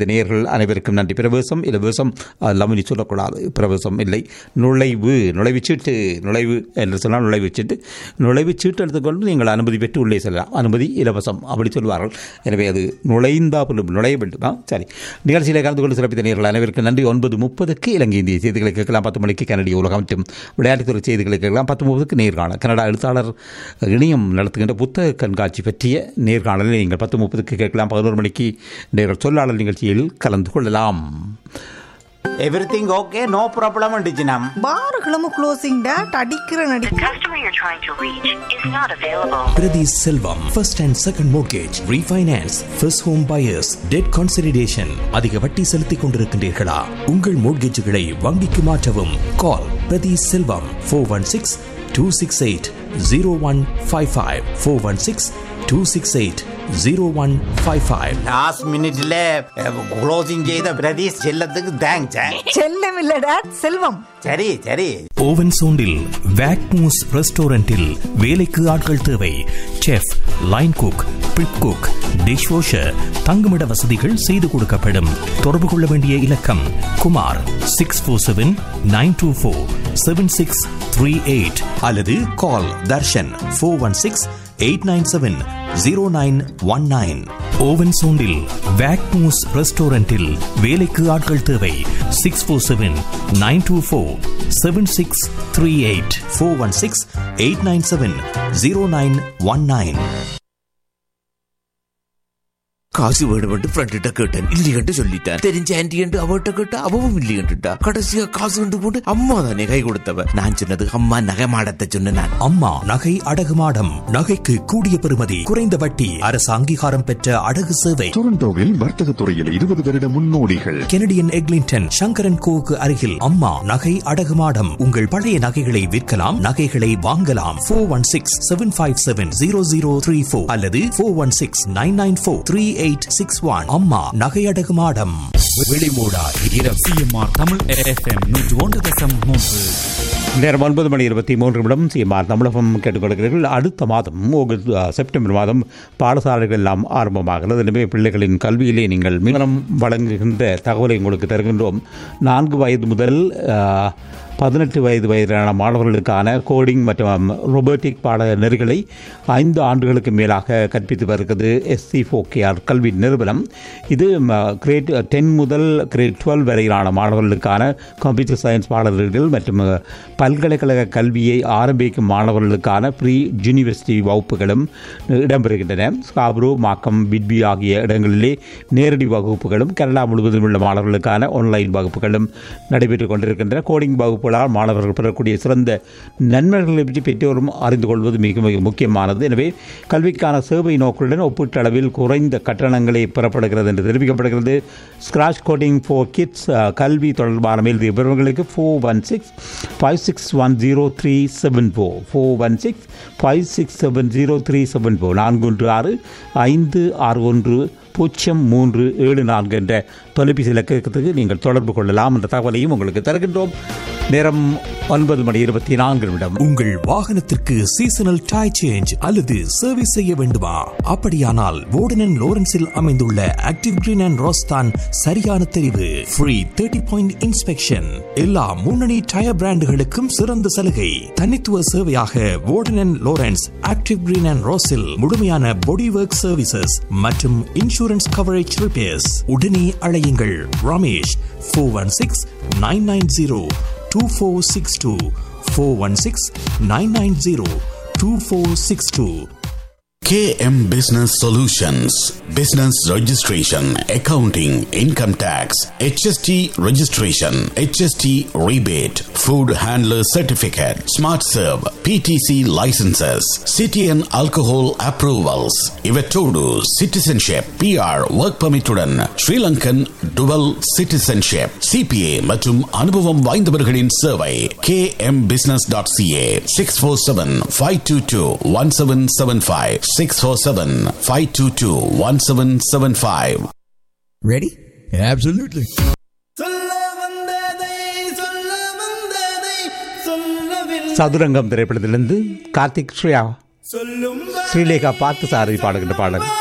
சிறப்பித்த நேயர்கள் அனைவருக்கும் நன்றி பிரவேசம் இலவேசம் லமனி சொல்லக்கூடாது பிரவேசம் இல்லை நுழைவு நுழைவுச்சீட்டு நுழைவு என்று சொன்னால் நுழைவுச்சீட்டு நுழைவுச்சீட்டு எடுத்துக்கொண்டு நீங்கள் அனுமதி பெற்று உள்ளே செல்லலாம் அனுமதி இலவசம் அப்படி சொல்வார்கள் எனவே அது நுழைந்தா போலும் நுழைய வேண்டுமா சரி நிகழ்ச்சியில் கலந்து கொண்டு சிறப்பித்த நேர்கள் அனைவருக்கும் நன்றி ஒன்பது முப்பதுக்கு இலங்கை இந்திய செய்திகளை கேட்கலாம் பத்து மணிக்கு கனடிய உலகம் மற்றும் விளையாட்டுத்துறை செய்திகளை கேட்கலாம் பத்து முப்பதுக்கு நேர்காணல் கனடா எழுத்தாளர் இணையம் நடத்துகின்ற புத்தக கண்காட்சி பற்றிய நேர்காணலை நீங்கள் பத்து முப்பதுக்கு கேட்கலாம் பதினோரு மணிக்கு நேர்கள் சொல்லாளர் நிகழ்ச்சியில் கலந்து கொள்ளலாம் எவ்ரிதிங் ஓகே நோ ப்ராப்ளம் அண்டிச்சினம் பாருகளும் க்ளோசிங் டேட் அடிக்கிற நடி The customer you're trying to reach is not available. Priti Selvam, first and second mortgage, refinance, first home buyers, debt consolidation. அதிக வட்டி செலுத்திக் கொண்டிருக்கின்றீர்களா உங்கள் மோட்கேஜுகளை வங்கிக்கு மாற்றவும் call Prathi Selvam four one six two six eight zero one five five four one six two six eight zero one five five last மினிட்ல closing செய்த பிரதீஷ் செல்லத்துக்கு thanks செல்லம் இல்ல டேட் செல்வம் சரி சரி ஓவன் சோண்டில் வேக்மூஸ் ரெஸ்டாரண்டில் வேலைக்கு ஆட்கள் தேவை chef line cook prep cook dishwasher தங்குமிட வசதிகள் செய்து கொடுக்கப்படும் தொடர்பு கொள்ள வேண்டிய இலக்கம் Kumar six four seven nine two four seven six three eight அல்லது call Tharshan four one six eight nine seven zero nine one nine Owen சோண்டில் வேக்மூஸ் ரெஸ்டாரண்டில் வேலைக்கு ஆட்கள் தேவை six four seven nine two four seven six three eight four one six eight nine seven zero nine one nine காசு வேணுமென்று ஃப்ரெண்ட்ட கேட்டேன் இல்லையென்று சொல்லிட்டேன் தெரிஞ்ச ஆன்டி என்று அவட்ட கேட்டா அவவும் இல்லையென்றுட்டா கடைசியா காசு கண்டு போட்டு அம்மா தானே கை கொடுத்தவ நான் சொன்னது அம்மா நகை மாடத்தை சொன்ன நான் அம்மா நகை அடகு மாடம் நகைக்கு கூடிய பெறுமதி குறைந்த வட்டி அரசு அங்கீகாரம் பெற்ற அடகு சேவை டொரண்டோவில் வர்த்தக துறையில் இருபது வருட முன்னோடிகள் கெனடியன் எக்லிங்டன் சங்கரன் கோவுக்கு அருகில் அம்மா நகை அடகு மாடம் உங்கள் பழைய நகைகளை விற்கலாம் நகைகளை வாங்கலாம் four one six seven five seven zero zero three four அல்லது four one six nine nine four three eight six one அம்மா நகை அடகு மாடம் வெளிமூடா இரவு சிஎம்ஆர் தமிழ் எஃப்எம் நூற்று ஒன்று தசம் மூன்று நேரம் ஒன்பது மணி இருபத்தி மூன்று நிமிடம் சிஎம்ஆர் தமிழகம் கேட்டுக்கொள்கிறீர்கள் அடுத்த மாதம் ஆகஸ்ட் அ, செப்டம்பர் மாதம் பாடசாலைகள் எல்லாம் ஆரம்பமாகிறது எனவே பிள்ளைகளின் கல்வியிலே நீங்கள் மிகவும் வழங்குகின்ற தகவலை உங்களுக்கு தருகின்றோம் நான்கு வயது முதல் அ, பதினெட்டு வயது வயதான மாணவர்களுக்கான கோடிங் மற்றும் ரொபோட்டிக் பாட நெறிகளை ஐந்து ஆண்டுகளுக்கு மேலாக கற்பித்து வருகிறது எஸ்சி ஃபோகேஆர் கல்வி நிறுவனம் இது கிரேட் டென் முதல் கிரேட் டுவெல் வரையிலான மாணவர்களுக்கான கம்ப்யூட்டர் சயின்ஸ் பாடநெறிகள் மற்றும் அஹ், பல்கலைக்கழக கல்வியை ஆரம்பிக்கும் மாணவர்களுக்கான ப்ரீ யூனிவர்சிட்டி வகுப்புகளும் இடம்பெறுகின்றன ஸ்காப்ரோ மாக்கம் பிட்பி ஆகிய இடங்களிலே நேரடி வகுப்புகளும் கனடா முழுவதும் உள்ள மாணவர்களுக்கான ஆன்லைன் வகுப்புகளும் நடைபெற்றுக் கொண்டிருக்கின்றன கோடிங் வகுப்புகளால் மாணவர்கள் பெறக்கூடிய சிறந்த நன்மைகளை பற்றி பெற்றோரும் அறிந்து கொள்வது மிக மிக முக்கியமானது எனவே கல்விக்கான சேவை நோக்குடன் ஒப்பீட்டளவில் குறைந்த கட்டணங்களே பெறப்படுகிறது என்று தெரிவிக்கப்படுகிறது ஸ்கிராச் கோடிங் ஃபோர் கிட்ஸ் கல்வி தொடர்பான மேல் விவரங்களுக்கு four one six five six one zero three seven four four one six five six seven zero three seven four நான்கு ஒன்று ஆறு ஐந்து ஆறு ஒன்று பூஜ்ஜியம் மூன்று ஏழு நான்கு என்ற தொலைபேசி இலக்கத்துக்கு நீங்கள் தொடர்பு கொள்ளலாம் என்ற தகவலையும் உங்களுக்கு தருகின்றோம் நேரம் ஒன்பது மணி இருபத்தி நான்கு நிமிடம் உங்கள் வாகனத்திற்கு சீசனல் டை சேஞ்ச் அல்லது சர்வீஸ் செய்ய வேண்டுமா அப்படியானால் வோர்டன் லோரன்ஸில் அமைந்துள்ள ஆக்டிவ் கிரீன் அண்ட் ரோஸ்தான் சரியான தெரிவு ஃப்ரீ தேர்ட்டி பாயிண்ட் இன்ஸ்பெக்ஷன் எல்லா முன்னணி டயர் பிராண்டுகளுக்கும் சிறந்த சலுகை தனித்துவ சேவையாக வோர்டன் லோரன்ஸ் ஆக்டிவ் கிரீன் அண்ட் ரோஸில் முழுமையான பாடி ஒர்க் சர்வீசஸ் மற்றும் இன்சூரன்ஸ் கவரேஜ் ரிப்பேர்ஸ் உடனே அழையுங்கள் Ramesh four one six nine nine zero 2462 416 990 2462 KM Business Solutions Business Registration, Accounting, Income Tax, HST Registration, HST Rebate, Food Handler Certificate, Smart Serve, PTC Licenses, City and Alcohol Approvals, Ivetodu, Citizenship, PR, Work Permit உடன் Sri Lankan Dual Citizenship, CPA மற்றும் அனுபவம் வாய்ந்தவர்களின் சேவை kmbusiness.ca 647-522-1775 647-522-1775 Ready? Absolutely. சதுரங்கம் திரைப்படத்திலிருந்து கார்த்திக் ஸ்ரேயா ஸ்ரீலேகா பார்த்து சாரதி பாடுகின்ற பாடல்